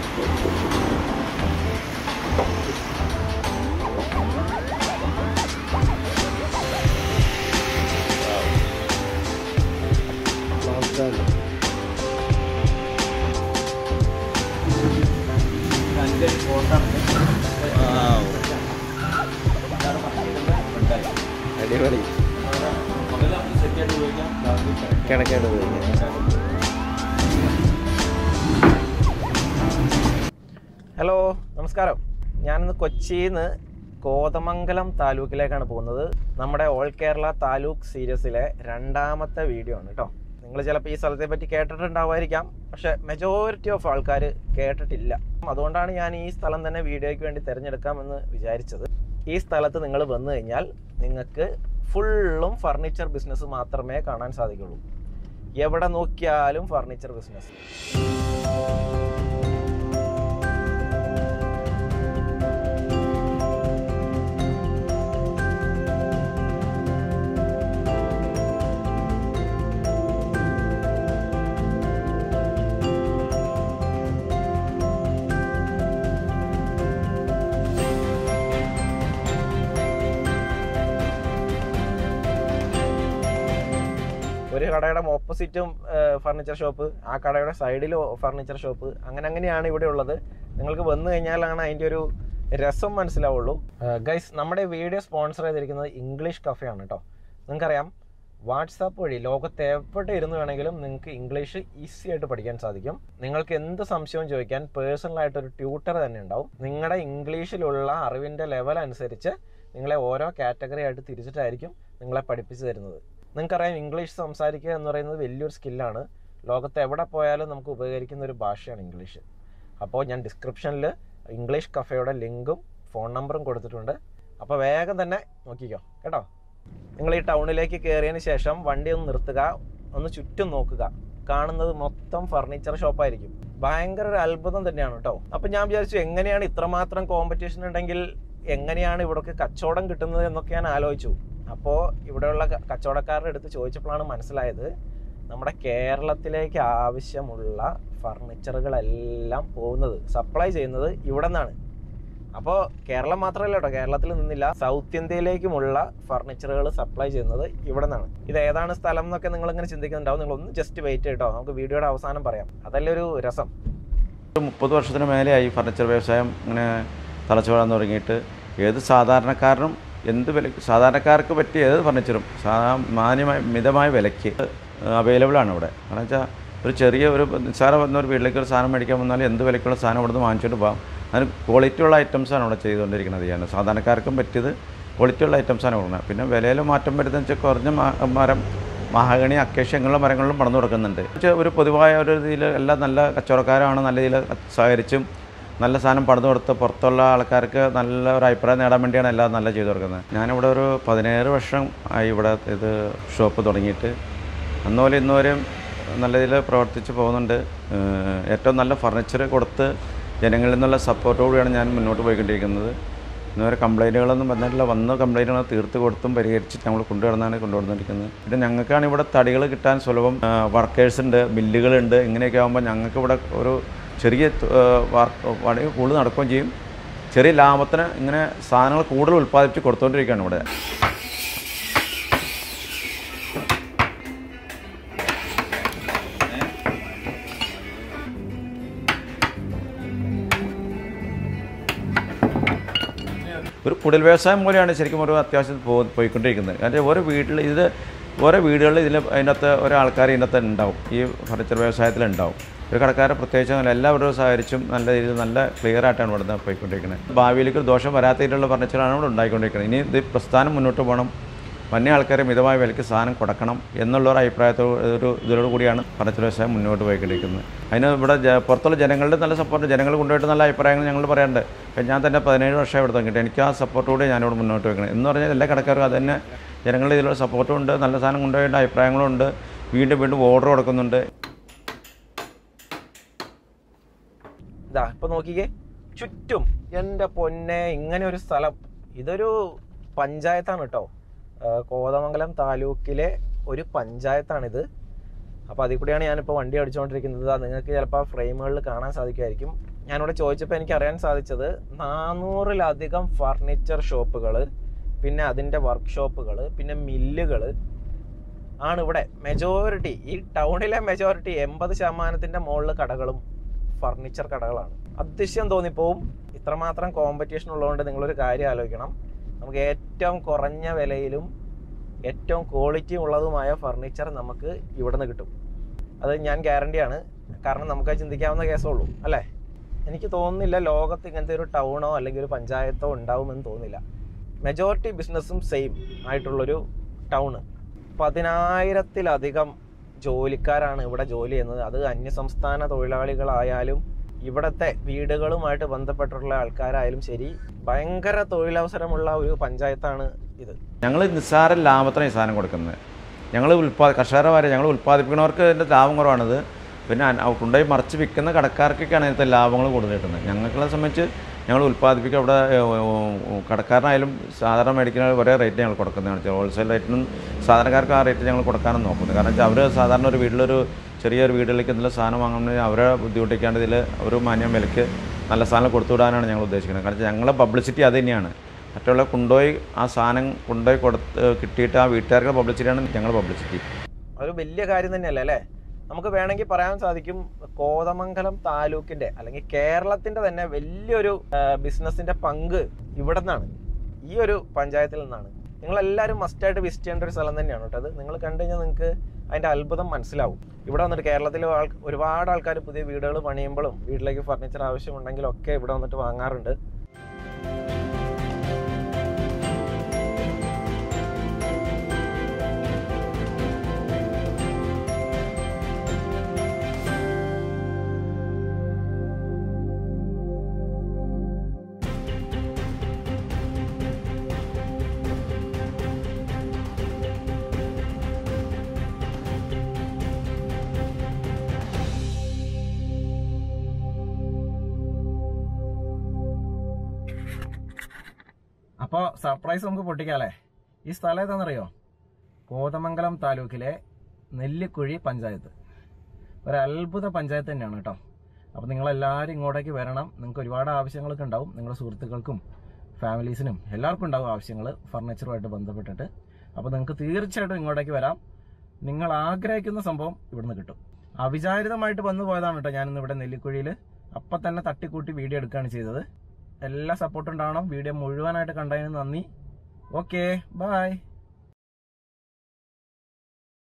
അടിപൊളി കിടക്കേണ്ട ഉപയോഗിക്കാം ഹലോ നമസ്കാരം ഞാനിന്ന് കൊച്ചിയിൽ നിന്ന് കോതമംഗലം താലൂക്കിലേക്കാണ് പോകുന്നത് നമ്മുടെ ഓൾ കേരള താലൂക്ക് സീരീസിലെ രണ്ടാമത്തെ വീഡിയോ ആണ് കേട്ടോ നിങ്ങൾ ചിലപ്പോൾ ഈ സ്ഥലത്തെ പറ്റി കേട്ടിട്ടുണ്ടാവുമായിരിക്കാം പക്ഷെ മെജോറിറ്റി ഓഫ് ആൾക്കാർ കേട്ടിട്ടില്ല അതുകൊണ്ടാണ് ഞാൻ ഈ സ്ഥലം തന്നെ വീഡിയോയ്ക്ക് വേണ്ടി തിരഞ്ഞെടുക്കാമെന്ന് വിചാരിച്ചത് ഈ സ്ഥലത്ത് നിങ്ങൾ വന്നു കഴിഞ്ഞാൽ നിങ്ങൾക്ക് ഫുള്ളും ഫർണിച്ചർ ബിസിനസ് മാത്രമേ കാണാൻ സാധിക്കുള്ളൂ എവിടെ നോക്കിയാലും ഫർണിച്ചർ ബിസിനസ് ഒരു കടയുടെ ഓപ്പോസിറ്റും ഫർണിച്ചർ ഷോപ്പ് ആ കടയുടെ സൈഡിലും ഫർണിച്ചർ ഷോപ്പ് അങ്ങനെ അങ്ങനെയാണ് ഇവിടെ ഉള്ളത് നിങ്ങൾക്ക് വന്നു കഴിഞ്ഞാലാണ് അതിൻ്റെ ഒരു രസം മനസ്സിലാവുള്ളൂ ഗൈസ് നമ്മുടെ വീഡിയോ സ്പോൺസർ ചെയ്തിരിക്കുന്നത് ഇംഗ്ലീഷ് കഫേ ആണ് കേട്ടോ നിങ്ങൾക്കറിയാം വാട്സാപ്പ് വഴി ലോകത്ത് എവിടെ ഇരുന്ന് വേണമെങ്കിലും നിങ്ങൾക്ക് ഇംഗ്ലീഷ് ഈസി ആയിട്ട് പഠിക്കാൻ സാധിക്കും നിങ്ങൾക്ക് എന്ത് സംശയവും ചോദിക്കാൻ പേഴ്സണലായിട്ട് ഒരു ട്യൂട്ടർ തന്നെ ഉണ്ടാവും നിങ്ങളുടെ ഇംഗ്ലീഷിലുള്ള അറിവിൻ്റെ ലെവൽ അനുസരിച്ച് നിങ്ങളെ ഓരോ കാറ്റഗറി ആയിട്ട് തിരിച്ചിട്ടായിരിക്കും നിങ്ങളെ പഠിപ്പിച്ചു തരുന്നത് നിങ്ങൾക്കറിയാം ഇംഗ്ലീഷ് സംസാരിക്കുക എന്ന് പറയുന്നത് വലിയൊരു സ്കില്ലാണ് ലോകത്ത് എവിടെ പോയാലും നമുക്ക് ഉപകരിക്കുന്ന ഒരു ഭാഷയാണ് ഇംഗ്ലീഷ് അപ്പോൾ ഞാൻ ഡിസ്ക്രിപ്ഷനിൽ ഇംഗ്ലീഷ് കഫേയുടെ ലിങ്കും ഫോൺ നമ്പറും കൊടുത്തിട്ടുണ്ട് അപ്പോൾ വേഗം തന്നെ നോക്കിക്കോ കേട്ടോ നിങ്ങൾ ഈ ടൗണിലേക്ക് കയറിയതിന് ശേഷം വണ്ടി ഒന്ന് നിർത്തുക ഒന്ന് ചുറ്റും നോക്കുക കാണുന്നത് മൊത്തം ഫർണിച്ചർ ഷോപ്പായിരിക്കും ഭയങ്കര ഒരു അത്ഭുതം തന്നെയാണ് കേട്ടോ അപ്പം ഞാൻ വിചാരിച്ചു എങ്ങനെയാണ് ഇത്രമാത്രം കോമ്പറ്റീഷൻ ഉണ്ടെങ്കിൽ എങ്ങനെയാണ് ഇവിടൊക്കെ കച്ചവടം കിട്ടുന്നത് എന്നൊക്കെ ഞാൻ ആലോചിച്ചു അപ്പോൾ ഇവിടെയുള്ള ക- കച്ചവടക്കാരുടെ അടുത്ത് ചോദിച്ചപ്പോഴാണ് മനസ്സിലായത് നമ്മുടെ കേരളത്തിലേക്ക് ആവശ്യമുള്ള ഫർണിച്ചറുകളെല്ലാം പോകുന്നത് സപ്ലൈ ചെയ്യുന്നത് ഇവിടെ നിന്നാണ് അപ്പോൾ കേരളം മാത്രമല്ല കേട്ടോ കേരളത്തിൽ നിന്നില്ല സൗത്ത് ഇന്ത്യയിലേക്കുമുള്ള ഫർണിച്ചറുകൾ സപ്ലൈ ചെയ്യുന്നത് ഇവിടെ നിന്നാണ് ഇത് ഏതാണ് സ്ഥലം എന്നൊക്കെ നിങ്ങൾ ഇങ്ങനെ ചിന്തിക്കുന്നുണ്ടാവും നിങ്ങൾ ഒന്ന് ജസ്റ്റ് വെയിറ്റ് കേട്ടോ നമുക്ക് വീഡിയോയുടെ അവസാനം പറയാം അതല്ലേ ഒരു രസം ഒരു മുപ്പത് വർഷത്തിന് മേലെയായി ഫർണിച്ചർ വ്യവസായം ഇങ്ങനെ തളച്ചു വളർന്നു തുടങ്ങിയിട്ട് ഏത് സാധാരണക്കാരനും എന്ത് വില സാധാരണക്കാർക്ക് പറ്റിയ ഏത് ഫർണിച്ചറും സാധാ മാന്യമായ മിതമായ വിലയ്ക്ക് അവൈലബിൾ ആണ് ഇവിടെ കാരണം വെച്ചാൽ ഒരു ചെറിയ ഒരു നിസ്സാരം വന്ന ഒരു വീട്ടിലേക്ക് ഒരു സാധനം മേടിക്കാൻ വന്നാൽ എന്ത് വിലക്കുള്ള സാധനം ഇവിടെ നിന്ന് വാങ്ങിച്ചുകൊണ്ട് പോകാം അതിന് ക്വാളിറ്റി ഉള്ള ഐറ്റംസാണ് ഇവിടെ ചെയ്തുകൊണ്ടിരിക്കുന്നത് ഞാൻ സാധാരണക്കാർക്കും പറ്റിയത് ക്വാളിറ്റി ഉള്ള ഐറ്റംസാണ് കൊടുക്കുന്നത് പിന്നെ വിലയിൽ മാറ്റം വരുന്നതെന്ന് വെച്ചാൽ കുറഞ്ഞ മ- മരം മഹാഗണി അക്കേഷ്യ അങ്ങനെയുള്ള മരങ്ങളിലും പടന്നു കൊടുക്കുന്നുണ്ട് പക്ഷേ ഒരു പൊതുവായ ഒരു ഇതിൽ എല്ലാം നല്ല കച്ചവടക്കാരാണ് നല്ല ഇതിൽ സഹകരിച്ചും നല്ല സാധനം പടന്നു കൊടുത്ത് പുറത്തുള്ള ആൾക്കാർക്ക് നല്ല ഒരു അഭിപ്രായം നേടാൻ വേണ്ടിയാണ് എല്ലാം നല്ല ചെയ്തു കൊടുക്കുന്നത് ഞാനിവിടെ ഒരു പതിനേഴ് വർഷം ആയി ഇവിടെ ഇത് ഷോപ്പ് തുടങ്ങിയിട്ട് അന്നുപോലെ ഇന്നുവരെയും നല്ല രീതിയിൽ പ്രവർത്തിച്ച് പോകുന്നുണ്ട് ഏഹ് ഏറ്റവും നല്ല ഫർണിച്ചർ കൊടുത്ത് ജനങ്ങളിൽ നിന്നുള്ള സപ്പോർട്ടോടുകൂടിയാണ് ഞാൻ മുന്നോട്ട് പോയിക്കൊണ്ടിരിക്കുന്നത് ഇന്നുവരെ കംപ്ലൈൻറ്റുകളൊന്നും വന്നിട്ടില്ല വന്ന കംപ്ലൈൻറ്റുകൾ തീർത്ത് കൊടുത്തും പരിഹരിച്ചിട്ട് നമ്മൾ കൊണ്ടുവരുന്നതാണ് കൊണ്ടുവന്നിരിക്കുന്നത് പിന്നെ ഞങ്ങൾക്കാണ് ഇവിടെ തടികൾ കിട്ടാൻ സുലഭം വർക്കേഴ്സ് ഉണ്ട് മില്ലുകളുണ്ട് ഇങ്ങനെയൊക്കെ ആകുമ്പോൾ ഞങ്ങൾക്ക് ഇവിടെ ഒരു ചെറിയ വർക്ക് പണി കൂടുതൽ നടക്കുകയും ചെയ്യും ചെറിയ ലാഭത്തിന് ഇങ്ങനെ സാധനങ്ങൾ കൂടുതൽ ഉൽപ്പാദിപ്പിച്ച് കൊടുത്തുകൊണ്ടിരിക്കുകയാണ് ഇവിടെ ഒരു കുടിൽ വ്യവസായം പോലെയാണ് ശരിക്കും ഒരു അത്യാവശ്യം പോ പോയിക്കൊണ്ടിരിക്കുന്നത് കാരണം ഓരോ വീട്ടിൽ ഇത് ഓരോ വീടുകളിൽ ഇതിൽ അതിനകത്ത് ഒരാൾക്കാർ ഇതിനകത്ത് ഉണ്ടാവും ഈ ഫർണിച്ചർ വ്യവസായത്തിൽ ഉണ്ടാവും ഒരു കടക്കാരെ പ്രത്യേകിച്ച് അങ്ങനെ എല്ലാവരും സഹകരിച്ചും നല്ല രീതിയിൽ നല്ല ക്ലിയർ ആയിട്ടാണ് ഇവിടുന്ന് പോയിക്കൊണ്ടിരിക്കുന്നത് ഭാവിയിലേക്ക് ഒരു ദോഷം വരാത്ത രീതിയിലുള്ള ഫർണിച്ചറാണ് ഇവിടെ ഉണ്ടായിക്കൊണ്ടിരിക്കുന്നത് ഇനി ഇത് പ്രസ്ഥാനം മുന്നോട്ട് പോകണം വന്യ ആൾക്കാരെ മിതമായ വിലയ്ക്ക് സാധനം കൊടുക്കണം എന്നുള്ള ഒരു അഭിപ്രായത്തോട് ഒരു ഇതിനോട് കൂടിയാണ് ഫർണിച്ചർ വ്യവസായം മുന്നോട്ട് പോയിക്കൊണ്ടിരിക്കുന്നത് അതിന് ഇവിടെ ജ- പുറത്തുള്ള ജനങ്ങളുടെ നല്ല സപ്പോർട്ട് ജനങ്ങൾ കൊണ്ടുപോയിട്ട് നല്ല അഭിപ്രായങ്ങൾ ഞങ്ങൾ പറയാറുണ്ട് ഇപ്പം ഞാൻ തന്നെ പതിനേഴ് വർഷം ഇവിടെ തുടങ്ങിയിട്ട് എനിക്ക് ആ സപ്പോർട്ടോടെ ഞാനിവിടെ മുന്നോട്ട് വെക്കണം എന്ന് പറഞ്ഞാൽ എല്ലാ കടക്കാർക്കും അത് തന്നെ ജനങ്ങളുടെ ഇതിലുള്ള സപ്പോർട്ടും ഉണ്ട് നല്ല സാധനം കൊണ്ടുപോയിട്ട് അഭിപ്രായങ്ങളും ഉണ്ട് വീണ്ടും വീണ്ടും ഓർഡർ കൊടുക്കുന്നുണ്ട് ഇതാ ഇപ്പൊ നോക്കിക്കേ ചുറ്റും എൻ്റെ പൊന്നെ ഇങ്ങനെ ഒരു സ്ഥലം ഇതൊരു പഞ്ചായത്താണ് കേട്ടോ കോതമംഗലം താലൂക്കിലെ ഒരു പഞ്ചായത്താണിത് അപ്പോൾ അതിൽ കൂടിയാണ് ഞാനിപ്പോൾ വണ്ടി അടിച്ചുകൊണ്ടിരിക്കുന്നത് അത് നിങ്ങൾക്ക് ചിലപ്പോൾ ഫ്രെയിമുകളിൽ കാണാൻ സാധിക്കുമായിരിക്കും ഞാനിവിടെ ചോദിച്ചപ്പോൾ എനിക്ക് അറിയാൻ സാധിച്ചത് നാനൂറിലധികം ഫർണിച്ചർ ഷോപ്പുകൾ പിന്നെ അതിൻ്റെ വർക്ക്ഷോപ്പുകൾ പിന്നെ മില്ലുകൾ ആണ് ഇവിടെ മെജോറിറ്റി ഈ ടൗണിലെ മെജോറിറ്റി എൺപത് ശതമാനത്തിൻ്റെ മുകളിൽ കടകളും ഫർണിച്ചർ കടകളാണ് അതിശയം തോന്നിപ്പോവും ഇത്രമാത്രം കോമ്പറ്റീഷൻ ഉള്ളതുകൊണ്ട് നിങ്ങളൊരു കാര്യം ആലോചിക്കണം നമുക്ക് ഏറ്റവും കുറഞ്ഞ വിലയിലും ഏറ്റവും ക്വാളിറ്റി ഉള്ളതുമായ ഫർണിച്ചർ നമുക്ക് ഇവിടെ നിന്ന് കിട്ടും അത് ഞാൻ ഗ്യാരണ്ടിയാണ് കാരണം നമുക്ക് ചിന്തിക്കാവുന്ന കേസേ ഉള്ളൂ അല്ലേ എനിക്ക് തോന്നുന്നില്ല ലോകത്ത് ഇങ്ങനത്തെ ഒരു ടൗണോ അല്ലെങ്കിൽ ഒരു പഞ്ചായത്തോ ഉണ്ടാവുമെന്ന് തോന്നുന്നില്ല മെജോറിറ്റി ബിസിനസ്സും സെയിം ആയിട്ടുള്ളൊരു ടൗണ് പതിനായിരത്തിലധികം ജോലിക്കാരാണ് ഇവിടെ ജോലി ചെയ്യുന്നത് അത് അന്യസംസ്ഥാന തൊഴിലാളികളായാലും ഇവിടത്തെ വീടുകളുമായിട്ട് ബന്ധപ്പെട്ടിട്ടുള്ള ആൾക്കാരായാലും ശരി ഭയങ്കര തൊഴിലവസരമുള്ള ഒരു പഞ്ചായത്താണ് ഇത് ഞങ്ങൾ നിസ്സാര ലാഭത്തിനാണ് ഈ സാധനം കൊടുക്കുന്നത് ഞങ്ങൾ ഉൽപ്പാ കർഷകരെ ഞങ്ങൾ ഉൽപ്പാദിപ്പിക്കുന്നവർക്ക് ഇതിൻ്റെ ലാഭം കുറവാണിത് പിന്നെ അന- കൊണ്ടുപോയി മറിച്ച് വിൽക്കുന്ന കടക്കാർക്കൊക്കെയാണ് ഇതിൻ്റെ ലാഭങ്ങൾ കൂടുതൽ കിട്ടുന്നത് ഞങ്ങളെ സംബന്ധിച്ച് ഞങ്ങൾ ഉൽപ്പാദിപ്പിക്കുക അവിടെ കടക്കാരനായാലും സാധാരണ മേടിക്കുന്ന ഒരേ റേറ്റ് ഞങ്ങൾ കൊടുക്കുന്നതാണ് ഹോൾസെയിൽ റേറ്റിനും സാധാരണക്കാർക്ക് ആ റേറ്റ് ഞങ്ങൾ കൊടുക്കാനും നോക്കുന്നത് കാരണം വെച്ചാൽ അവർ സാധാരണ ഒരു വീട്ടിലൊരു ചെറിയൊരു വീട്ടിലേക്ക് എന്തെങ്കിലും സാധനം വാങ്ങുന്നത് അവരെ ബുദ്ധിമുട്ടിക്കാണ്ട് ഇതിൽ ഒരു മാന്യം വിലയ്ക്ക് നല്ല സാധനം കൊടുത്തു വിടാനാണ് ഞങ്ങൾ ഉദ്ദേശിക്കുന്നത് കാരണം വെച്ചാൽ ഞങ്ങളെ പബ്ലിസിറ്റി അത് തന്നെയാണ് മറ്റുള്ള കൊണ്ടുപോയി ആ സാധനം കൊണ്ടുപോയി കൊടുത്ത് കിട്ടിയിട്ട് ആ വീട്ടുകാരുടെ പബ്ലിസിറ്റിയാണ് ഞങ്ങളുടെ പബ്ലിസിറ്റി ഒരു വലിയ കാര്യം തന്നെയല്ലേ അല്ലേ നമുക്ക് വേണമെങ്കിൽ പറയാൻ സാധിക്കും കോതമംഗലം താലൂക്കിന്റെ അല്ലെങ്കിൽ കേരളത്തിന്റെ തന്നെ വലിയൊരു ബിസിനസിന്റെ പങ്ക് ഇവിടെ നിന്നാണ് ഈ ഒരു പഞ്ചായത്തിൽ നിന്നാണ് നിങ്ങൾ എല്ലാവരും മസ്റ്റായിട്ട് വിസിറ്റ് ചെയ്യേണ്ട ഒരു സ്ഥലം തന്നെയാണ് കേട്ടോ അത് നിങ്ങൾ കണ്ടു കഴിഞ്ഞാൽ നിങ്ങൾക്ക് അതിന്റെ അത്ഭുതം മനസ്സിലാവും ഇവിടെ വന്നിട്ട് കേരളത്തിലെ ആൾ ഒരുപാട് ആൾക്കാർ പുതിയ വീടുകൾ പണിയുമ്പോഴും വീട്ടിലേക്ക് ഫർണിച്ചർ ആവശ്യമുണ്ടെങ്കിലും ഒക്കെ ഇവിടെ വന്നിട്ട് വാങ്ങാറുണ്ട് അപ്പോൾ സർപ്രൈസ് നമുക്ക് പൊട്ടിക്കാല്ലേ ഈ സ്ഥലം ഏതാണെന്നറിയോ കോതമംഗലം താലൂക്കിലെ നെല്ലിക്കുഴി പഞ്ചായത്ത് ഒരു അത്ഭുത പഞ്ചായത്ത് തന്നെയാണ് കേട്ടോ അപ്പോൾ നിങ്ങളെല്ലാവരും ഇങ്ങോട്ടേക്ക് വരണം നിങ്ങൾക്ക് ഒരുപാട് ആവശ്യങ്ങളൊക്കെ ഉണ്ടാവും നിങ്ങളുടെ സുഹൃത്തുക്കൾക്കും ഫാമിലീസിനും എല്ലാവർക്കും ഉണ്ടാവും ആവശ്യങ്ങൾ ഫർണിച്ചറുമായിട്ട് ബന്ധപ്പെട്ടിട്ട് അപ്പോൾ നിങ്ങൾക്ക് തീർച്ചയായിട്ടും ഇങ്ങോട്ടേക്ക് വരാം നിങ്ങൾ ആഗ്രഹിക്കുന്ന സംഭവം ഇവിടുന്ന് കിട്ടും അവിചാരിതമായിട്ട് വന്നു പോയതാണ് കേട്ടോ ഞാനിന്ന് ഇവിടെ നെല്ലിക്കുഴിയിൽ അപ്പം തന്നെ തട്ടിക്കൂട്ടി വീഡിയോ എടുക്കുകയാണ് ചെയ്തത് എല്ലാ സപ്പോർട്ടും ഉണ്ടാവണം വീഡിയോ മുഴുവനായിട്ട് കണ്ടതിന് നന്ദി ഓക്കെ ബായ്